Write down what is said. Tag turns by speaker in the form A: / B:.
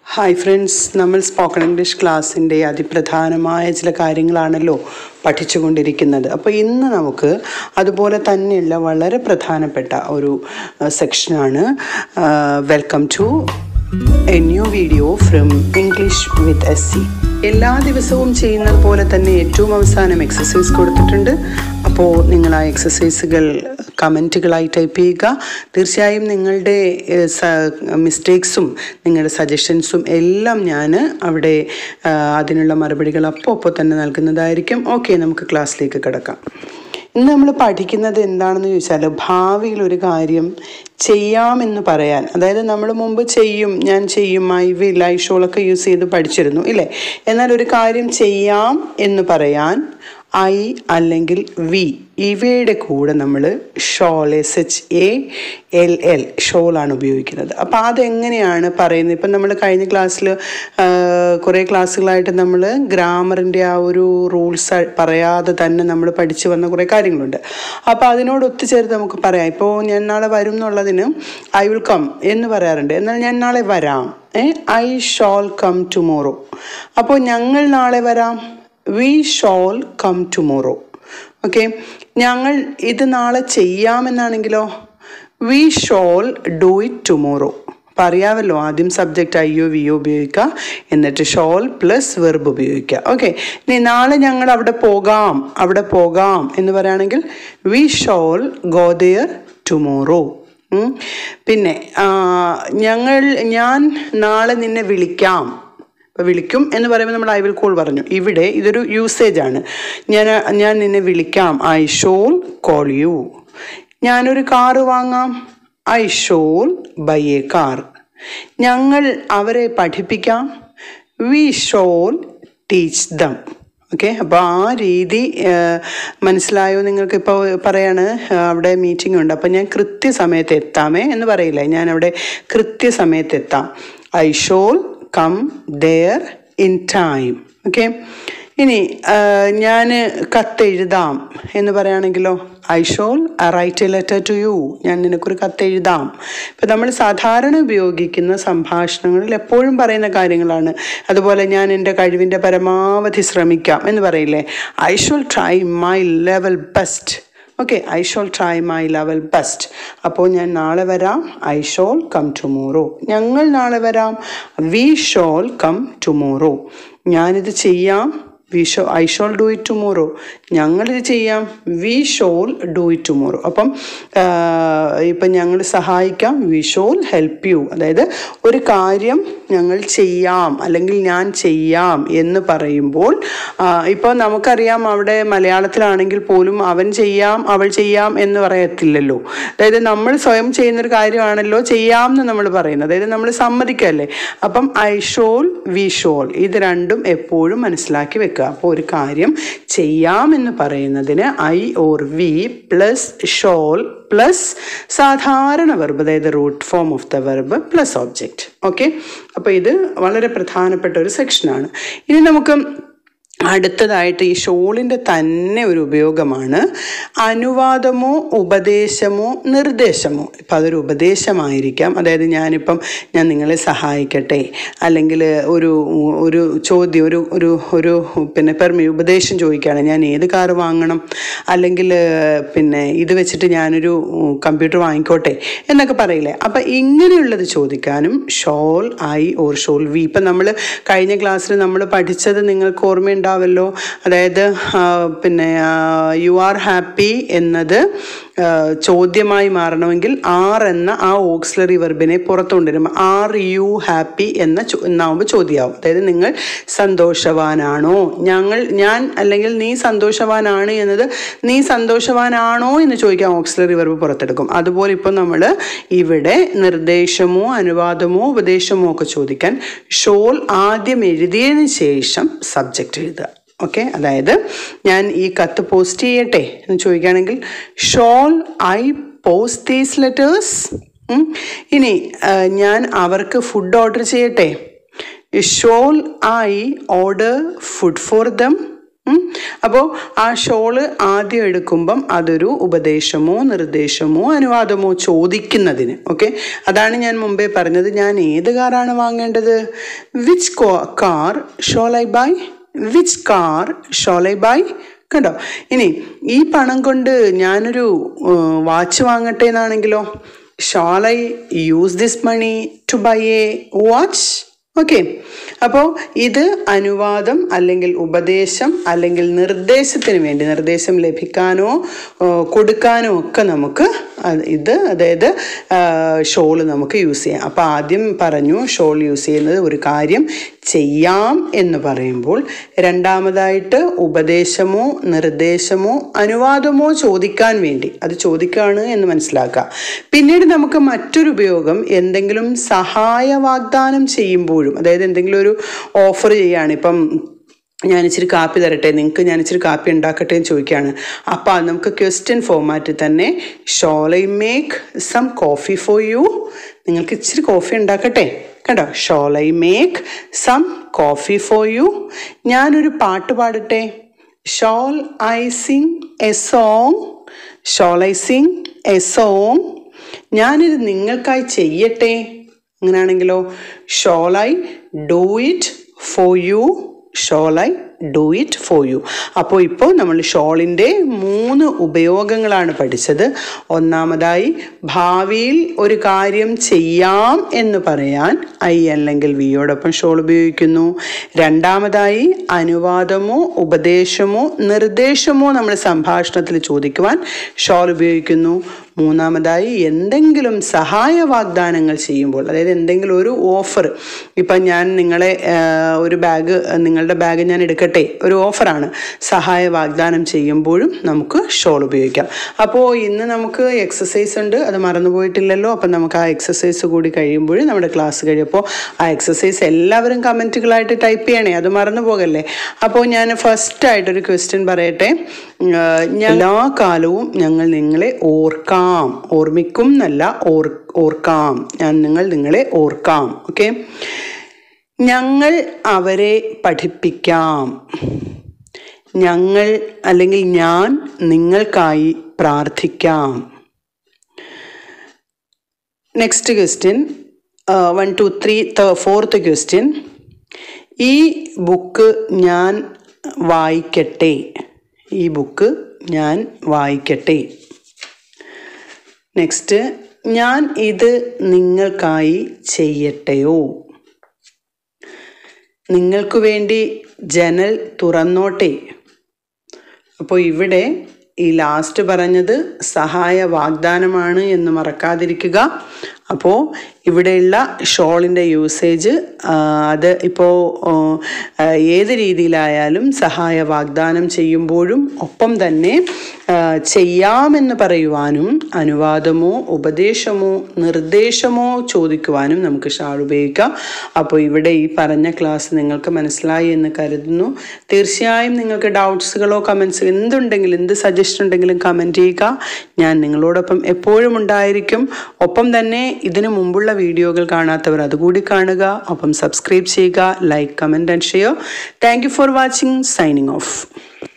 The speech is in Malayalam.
A: ഹായ് ഫ്രണ്ട്സ് നമ്മൾ സ്പോക്കൺ ഇംഗ്ലീഷ് ക്ലാസ്സിൻ്റെ അതിപ്രധാനമായ ചില കാര്യങ്ങളാണല്ലോ പഠിച്ചുകൊണ്ടിരിക്കുന്നത് അപ്പോൾ ഇന്ന് നമുക്ക് അതുപോലെ തന്നെയുള്ള വളരെ പ്രധാനപ്പെട്ട ഒരു സെക്ഷനാണ് welcome to a new video from English with S C എല്ലാ ദിവസവും ചെയ്യുന്നത് പോലെ തന്നെ ഏറ്റവും അവസാനം എക്സസൈസ് കൊടുത്തിട്ടുണ്ട് അപ്പോൾ നിങ്ങൾ ആ എക്സസൈസുകൾ കമൻറ്റുകളായി ടൈപ്പ് ചെയ്യുക തീർച്ചയായും നിങ്ങളുടെ മിസ്റ്റേക്സും നിങ്ങളുടെ സജഷൻസും എല്ലാം ഞാൻ അവിടെ ആ, അതിനുള്ള മറുപടികൾ അപ്പോൾ അപ്പോൾ തന്നെ നൽകുന്നതായിരിക്കും ഓക്കെ നമുക്ക് ക്ലാസ്സിലേക്ക് കിടക്കാം ഇന്ന് നമ്മൾ പഠിക്കുന്നത് എന്താണെന്ന് ചോദിച്ചാൽ ഭാവിയിൽ ഒരു കാര്യം ചെയ്യാമെന്ന് പറയാൻ അതായത് നമ്മൾ മുമ്പ് ചെയ്യും ഞാൻ ചെയ്യും ഐ വിൽ ഐ ഷോളൊക്കെ യൂസ് ചെയ്ത് പഠിച്ചിരുന്നു ഇല്ലേ എന്നാൽ ഒരു കാര്യം ചെയ്യാം എന്ന് പറയാൻ ഐ അല്ലെങ്കിൽ വി ഇവയുടെ കൂടെ നമ്മൾ shall S H A L L ഷോളാണ് ഉപയോഗിക്കുന്നത് അപ്പോൾ അതെങ്ങനെയാണ് പറയുന്നത് ഇപ്പം നമ്മൾ കഴിഞ്ഞ ക്ലാസ്സിൽ കുറേ ക്ലാസ്സുകളായിട്ട് നമ്മൾ ഗ്രാമറിൻ്റെ ആ ഒരു റൂൾസ് പറയാതെ തന്നെ നമ്മൾ പഠിച്ചു വന്ന കുറേ കാര്യങ്ങളുണ്ട് അപ്പോൾ അതിനോട് ഒത്തുചേർത്ത് നമുക്ക് പറയാം ഇപ്പോൾ ഞാൻ നാളെ വരും എന്നുള്ളതിന് ഐ വിൽ കം എന്ന് പറയാറുണ്ട് എന്നാൽ ഞാൻ നാളെ വരാം ഏ ഐ ഷോൾ കം ടുമോറോ അപ്പോൾ ഞങ്ങൾ നാളെ വരാം we shall come tomorrow okay ഞങ്ങൾ ഇത് നാളെ ചെയ്യാമെന്നാണെങ്കിലോ we shall do it tomorrow അപ്പം അറിയാമല്ലോ ആദ്യം സബ്ജക്റ്റ് അയ്യോ വിയോ ഉപയോഗിക്കുക എന്നിട്ട് ഷോൾ പ്ലസ് വെർബ് ഉപയോഗിക്കുക ഓക്കെ ഇനി നാളെ ഞങ്ങൾ അവിടെ പോകാം അവിടെ പോകാം എന്ന് പറയുകയാണെങ്കിൽ we shall go there tomorrow പിന്നെ ആ, ഞങ്ങൾ ഞാൻ നാളെ നിന്നെ വിളിക്കാം അപ്പോൾ വിളിക്കും എന്ന് പറയുമ്പോൾ നമ്മൾ ഐ വിൽ കോൾ പറഞ്ഞു ഇവിടെ ഇതൊരു യൂസേജ് ആണ് ഞാൻ ഞാൻ നിന്നെ വിളിക്കാം ഐ ഷോൾ കോൾ യു ഞാനൊരു കാറ് വാങ്ങാം I shall buy a car ഞങ്ങൾ അവരെ പഠിപ്പിക്കാം we shall teach them okay അപ്പോൾ ആ രീതി ആ, മനസ്സിലായോ നിങ്ങൾക്ക് ഇപ്പോൾ പറയാണ് ആ, അവിടെ മീറ്റിംഗ് ഉണ്ട് അപ്പോൾ ഞാൻ കൃത്യസമയത്ത് എത്താമേ എന്ന് പറയില്ല ഞാൻ അവിടെ കൃത്യസമയത്ത് എത്താം I shall come there in time okay ഇനി ഞാൻ കത്തെഴുതാം എന്ന് പറയുകയാണെങ്കിലോ I shall write a letter to you ഞാൻ നിനക്കൊരു കത്തെഴുതാം ഇപ്പം നമ്മൾ സാധാരണ ഉപയോഗിക്കുന്ന സംഭാഷണങ്ങളിൽ എപ്പോഴും പറയുന്ന കാര്യങ്ങളാണ് അതുപോലെ ഞാൻ എൻ്റെ കഴിവിൻ്റെ പരമാവധി ശ്രമിക്കാം എന്ന് പറയില്ലേ I shall try my level best okay I shall try my level best അപ്പോൾ ഞാൻ നാളെ വരാം ഐ ഷോൾ കം ടുമോറോ ഞങ്ങൾ നാളെ വരാം വി ഷോൾ കം ടുമോറോ ഞാനിത് ചെയ്യാം we show I shall do it tomorrow ഞങ്ങളിത് ചെയ്യാം we shall do it tomorrow അപ്പം ഇപ്പം ഞങ്ങൾ സഹായിക്കാം വി ഷോൾ ഹെൽപ്പ് യു അതായത് ഒരു കാര്യം ഞങ്ങൾ ചെയ്യാം അല്ലെങ്കിൽ ഞാൻ ചെയ്യാം എന്ന് പറയുമ്പോൾ ഇപ്പോൾ നമുക്കറിയാം അവിടെ മലയാളത്തിലാണെങ്കിൽ പോലും അവൻ ചെയ്യാം അവൾ ചെയ്യാം എന്ന് പറയത്തില്ലല്ലോ അതായത് നമ്മൾ സ്വയം ചെയ്യുന്നൊരു കാര്യമാണല്ലോ ചെയ്യാം എന്ന് നമ്മൾ പറയുന്നത് അതായത് നമ്മൾ സമ്മതിക്കല്ലേ അപ്പം ഐ ഷോൾ വി ഷോൾ ഇത് രണ്ടും എപ്പോഴും മനസ്സിലാക്കി വെക്കുക അപ്പോൾ ഒരു കാര്യം ചെയ്യാമെന്ന് പറയുന്നതിന് I or we plus shall plus സാധാരണ വെർബ് അതായത് root form of the verb plus object okay അപ്പോൾ ഇത് വളരെ പ്രധാനപ്പെട്ട ഒരു സെക്ഷനാണ് ഇനി നമുക്ക് അടുത്തതായിട്ട് ഈ ഷോളിൻ്റെ തന്നെ ഒരു ഉപയോഗമാണ് അനുവാദമോ ഉപദേശമോ നിർദ്ദേശമോ ഇപ്പം അതൊരു ഉപദേശമായിരിക്കാം അതായത് ഞാനിപ്പം ഞാൻ നിങ്ങളെ സഹായിക്കട്ടെ അല്ലെങ്കിൽ ഒരു ഒരു ചോദ്യം ഒരു ഒരു ഒരു പിന്നെ പെർമി ഉപദേശം ചോദിക്കുകയാണ് ഞാൻ ഏത് കാറ് വാങ്ങണം അല്ലെങ്കിൽ പിന്നെ ഇത് വെച്ചിട്ട് ഞാനൊരു കമ്പ്യൂട്ടർ വാങ്ങിക്കോട്ടെ എന്നൊക്കെ പറയില്ലേ അപ്പം ഇങ്ങനെയുള്ളത് ചോദിക്കാനും shall I or shall we ഇപ്പം നമ്മൾ കഴിഞ്ഞ ക്ലാസ്സിൽ നമ്മൾ പഠിച്ചത് നിങ്ങൾക്ക് ഓർമ്മയുണ്ടാവല്ലോ അതായത് ആ, പിന്നെ യു ആർ ഹാപ്പി എന്നത് ആ, ചോദ്യമായി മാറണമെങ്കിൽ ആർ എന്ന ആ ഓക്സിലറി വെർബിനെ പുറത്തുകൊണ്ടുവരും ആർ യു ഹാപ്പി എന്ന ചോ- എന്നാവുമ്പോൾ ചോദ്യമാവും അതായത് നിങ്ങൾ സന്തോഷവാനാണോ ഞങ്ങൾ ഞാൻ അല്ലെങ്കിൽ നീ സന്തോഷവാനാണ് എന്നത് നീ സന്തോഷവാനാണോ എന്ന് ചോദിക്കാൻ ഓക്സിലറി വെർബ് പുറത്തെടുക്കും അതുപോലെ ഇപ്പോൾ നമ്മൾ ഇവിടെ നിർദ്ദേശമോ അനുവാദമോ ഉപദേശമോ ഒക്കെ ചോദിക്കാൻ ഷോൾ ആദ്യം എഴുതിയതിന് ശേഷം സബ്ജക്റ്റ് എഴുതുക ഓക്കെ അതായത് ഞാൻ ഈ കത്ത് പോസ്റ്റ് ചെയ്യട്ടെ എന്ന് ചോദിക്കുകയാണെങ്കിൽ shall I post these letters ഇനി ആ, ഞാൻ അവർക്ക് ഫുഡ് ഓർഡർ ചെയ്യട്ടെ shall I order food for them അപ്പോൾ ആ ഷോള് ആദ്യം എടുക്കുമ്പം അതൊരു ഉപദേശമോ നിർദ്ദേശമോ അനുവാദമോ ചോദിക്കുന്നതിന് ഓക്കെ അതാണ് ഞാൻ മുമ്പേ പറഞ്ഞത് ഞാൻ ഏത് കാറാണ് വാങ്ങേണ്ടത് which car shall I buy which car shall I buy കണ്ടോ ഇനി ഈ പണം കൊണ്ട് ഞാനൊരു വാച്ച് വാങ്ങട്ടെ എന്നാണെങ്കിലോ shall I use this money to buy a watch okay അപ്പോൾ ഇത് അനുവാദം അല്ലെങ്കിൽ ഉപദേശം അല്ലെങ്കിൽ നിർദ്ദേശത്തിന് വേണ്ടി നിർദ്ദേശം ലഭിക്കാനോ കൊടുക്കാനോ ഒക്കെ നമുക്ക് ഇത് അതായത് ഷോൾ നമുക്ക് യൂസ് ചെയ്യാം അപ്പോൾ ആദ്യം പറഞ്ഞു ഷോൾ യൂസ് ചെയ്യുന്നത് ഒരു കാര്യം ചെയ്യാം എന്ന് പറയുമ്പോൾ രണ്ടാമതായിട്ട് ഉപദേശമോ നിർദ്ദേശമോ അനുവാദമോ ചോദിക്കാൻ വേണ്ടി അത് ചോദിക്കുകയാണ് എന്ന് മനസ്സിലാക്കുക പിന്നീട് നമുക്ക് മറ്റൊരു ഉപയോഗം എന്തെങ്കിലും സഹായ വാഗ്ദാനം ചെയ്യുമ്പോഴും അതായത് എന്തെങ്കിലും ഒരു ഓഫർ ചെയ്യുകയാണ് ഇപ്പം ഞാൻ ഇച്ചിരി കാപ്പി തരട്ടെ നിങ്ങൾക്ക് ഞാൻ ഇച്ചിരി കാപ്പി ഉണ്ടാക്കട്ടെ എന്ന് ചോദിക്കുകയാണ് അപ്പോൾ നമുക്ക് ക്വസ്റ്റ്യൻ ഫോമാറ്റിൽ തന്നെ shall I make some coffee for you നിങ്ങൾക്ക് ഇച്ചിരി കോഫി ഉണ്ടാക്കട്ടെ കണ്ടോ shall I make some coffee for you ഞാനൊരു പാട്ട് പാടട്ടെ shall I sing a song shall I sing a song ഞാനിത് നിങ്ങൾക്കായി ചെയ്യട്ടെ അങ്ങനെയാണെങ്കിലോ shall I do it for you shall I do it for you അപ്പോൾ ഇപ്പോൾ നമ്മൾ ഷോളിൻ്റെ മൂന്ന് ഉപയോഗങ്ങളാണ് പഠിച്ചത് ഒന്നാമതായി ഭാവിയിൽ ഒരു കാര്യം ചെയ്യാം എന്ന് പറയാൻ ഐ അല്ലെങ്കിൽ വിയോടൊപ്പം ഷോൾ ഉപയോഗിക്കുന്നു രണ്ടാമതായി അനുവാദമോ ഉപദേശമോ നിർദ്ദേശമോ നമ്മൾ സംഭാഷണത്തിൽ ചോദിക്കുവാൻ ഷോൾ ഉപയോഗിക്കുന്നു മൂന്നാമതായി എന്തെങ്കിലും സഹായ വാഗ്ദാനങ്ങൾ ചെയ്യുമ്പോൾ അതായത് എന്തെങ്കിലും ഒരു ഓഫർ ഇപ്പം ഞാൻ നിങ്ങളെ ഒരു ബാഗ് നിങ്ങളുടെ ബാഗ് ഞാൻ എടുക്കട്ടെ ഒരു ഓഫറാണ് സഹായ വാഗ്ദാനം ചെയ്യുമ്പോഴും നമുക്ക് ഷോൾ ഉപയോഗിക്കാം അപ്പോൾ ഇന്ന് നമുക്ക് എക്സസൈസ് ഉണ്ട് അത് മറന്നുപോയിട്ടില്ലല്ലോ അപ്പം നമുക്ക് ആ എക്സസൈസ് കൂടി കഴിയുമ്പോൾ നമ്മുടെ ക്ലാസ് കഴിയുമ്പോൾ ആ എക്സസൈസ് എല്ലാവരും കമൻറ്റുകളായിട്ട് ടൈപ്പ് ചെയ്യണേ അത് മറന്നു പോകല്ലേ അപ്പോൾ ഞാൻ ഫസ്റ്റായിട്ടൊരു ക്വസ്റ്റ്യൻ പറയട്ടെ എല്ലാ കാലവും ഞങ്ങൾ നിങ്ങളെ ഓർക്കാം ഓർമ്മിക്കും എന്നല്ല ഓർ ഓർക്കാം ഞാൻ നിങ്ങൾ നിങ്ങളെ ഓർക്കാം ഓക്കെ ഞങ്ങൾ അവരെ പഠിപ്പിക്കാം ഞങ്ങൾ അല്ലെങ്കിൽ ഞാൻ നിങ്ങൾക്കായി പ്രാർത്ഥിക്കാം next question one two three fourth question ഈ ബുക്ക് ഞാൻ വായിക്കട്ടെ ഈ ബുക്ക് ഞാൻ വായിക്കട്ടെ നെക്സ്റ്റ് ഞാൻ ഇത് നിങ്ങൾക്കായി ചെയ്യട്ടെയോ നിങ്ങൾക്ക് വേണ്ടി ജനൽ തുറന്നോട്ടെ അപ്പോൾ ഇവിടെ ഈ ലാസ്റ്റ് പറഞ്ഞത് സഹായ വാഗ്ദാനമാണ് എന്ന് മറക്കാതിരിക്കുക അപ്പോൾ ഇവിടെയുള്ള ഷോളിൻ്റെ യൂസേജ് അത് ഇപ്പോൾ ഏത് രീതിയിലായാലും സഹായ വാഗ്ദാനം ചെയ്യുമ്പോഴും ഒപ്പം തന്നെ ചെയ്യാമെന്ന് പറയുവാനും അനുവാദമോ ഉപദേശമോ നിർദ്ദേശമോ ചോദിക്കുവാനും നമുക്ക് ഷാൾ ഉപയോഗിക്കാം അപ്പോൾ ഇവിടെ ഈ പറഞ്ഞ ക്ലാസ് നിങ്ങൾക്ക് മനസ്സിലായി എന്ന് കരുതുന്നു തീർച്ചയായും നിങ്ങൾക്ക് ഡൗട്ട്സുകളോ കമൻസ് എന്തുണ്ടെങ്കിലും എന്ത് സജഷൻ ഉണ്ടെങ്കിലും കമൻറ്റ് ചെയ്യുക ഞാൻ നിങ്ങളോടൊപ്പം എപ്പോഴും ഉണ്ടായിരിക്കും ഒപ്പം തന്നെ ഇതിനു മുമ്പുള്ള വീഡിയോകൾ കാണാത്തവർ അതുകൂടി കാണുക ഒപ്പം സബ്സ്ക്രൈബ് ചെയ്യുക like comment and share thank you for watching signing of